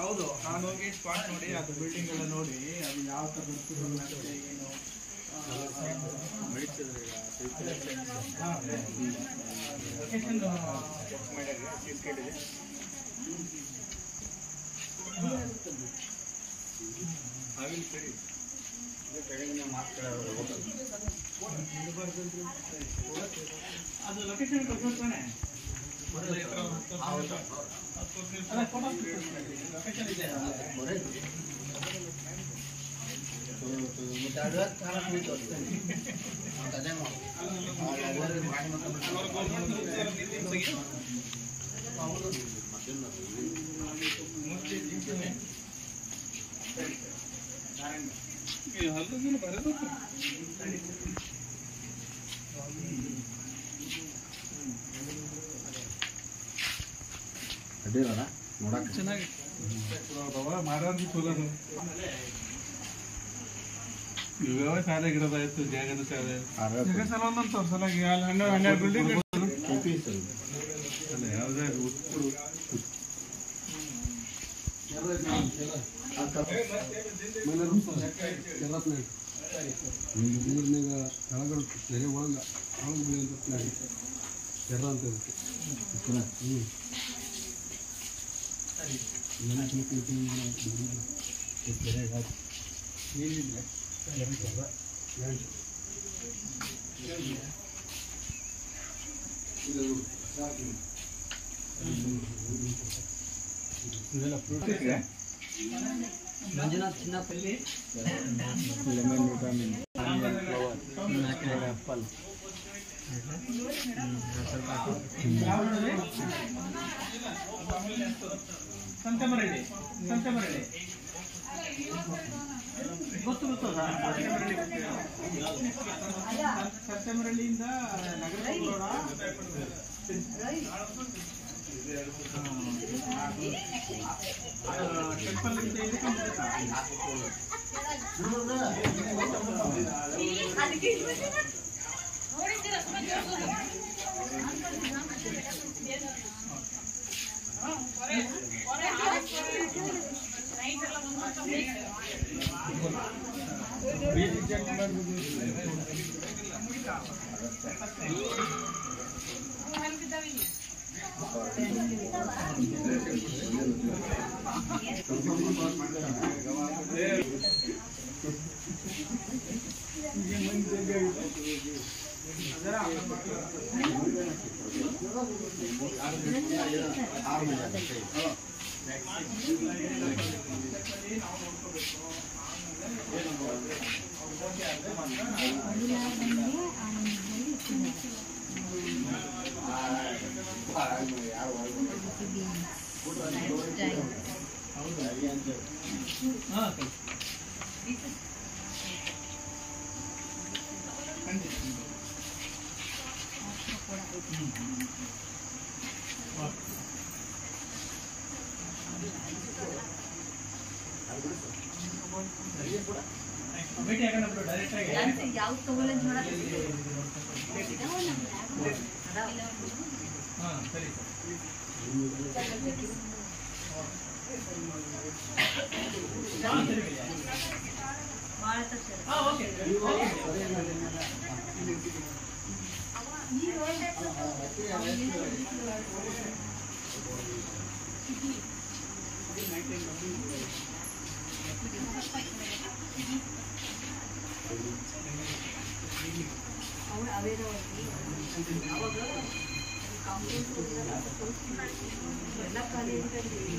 ಹೌದು ನಾನು ಹೋಗಿ ಸ್ಪಾಟ್ ನೋಡಿ ಅದು ಬಿಲ್ಡಿಂಗ್ ಎಲ್ಲ ನೋಡಿ ಅದು ಯಾವ ಥರ ಬರ್ತದೆ ಏನು ಲೊಕೇಶನ್ ಅದು ಲೊಕೇಶನ್ ಕೊಡ್ತಾನೆ ಅಲ್ಲ ಫೋಟೋ ಲೊಕೇಶನ್ ಇದೆ ಅಡ್ಡಿಲ್ಲ ನೋಡಕ್ಕೆ ಚೆನ್ನಾಗಿ ಮಾರಾಂತಿ ಚಲೋ ಅದ. ಇವ್ಯಾವ ಶಾಲೆ ಗಿಡದಾಯ್ತು ಜಾಗದ ಶಾಲೆ ಜಗ ಸಲ ಒಂದೊಂದು ತೋರ್ಸಲಾಗಿ ಅಲ್ಲಿ ಹನ್ನೆರಡು ಹನ್ನೆರಡು ಬಿಲ್ಡಿಂಗ್ ಅಲ್ಲ ಯಾವುದೇ ಉತ್ಪರು ನೀರಿನಾಗ ಕೆಳಗಡೆ ಕೆರೆ ಒಳಗೆ ಒಳಗೆ ಬೆಳೆಯುವಂಥ ಕೆರ ಅಂತ ಇದಕ್ಕೆ ಹ್ಞೂ ಏನಕ್ಕೆ ಕೆರೆ ಹಾಕಿ ನೀರಿಲ್ಲ ಕೆರೆ ಕೆರ ಎರಡು ಇದು ಸಾಕು. ಇದೆಲ್ಲ fruit Manjunath Chinnapalli lemon vitamin apple Santhamaralli Santhamaralli ಗೊತ್ತು ಗೊತ್ತು ಸಂತಮರಳ್ಳಿಯಿಂದ ನಗರ ಟೆಂಪಲ್ ಇಂದ ಇದಕ್ಕೆ ಮುಂದೆ ಹಾ ಭೇಟಿ ಆಗೋಣ ಡೈರೆಕ್ಟ್ ಆಗಿ ಯಾವ್ದು ತಗೊಳ್ಳೋದು ನೋಡಕ್ಕೆ ಹಾ ಸರಿ ಹಾ ಸರಿ ಭಾಳ ತಕ್ಷಣ ಹಾ ಓಕೆ ಅವಳು ಅವೇರವಾಗಿ ಅವಾಗ ಕಾಂಪೌಂಡ್ ಎಲ್ಲ ಕಾಲೇಜಲ್ಲಿ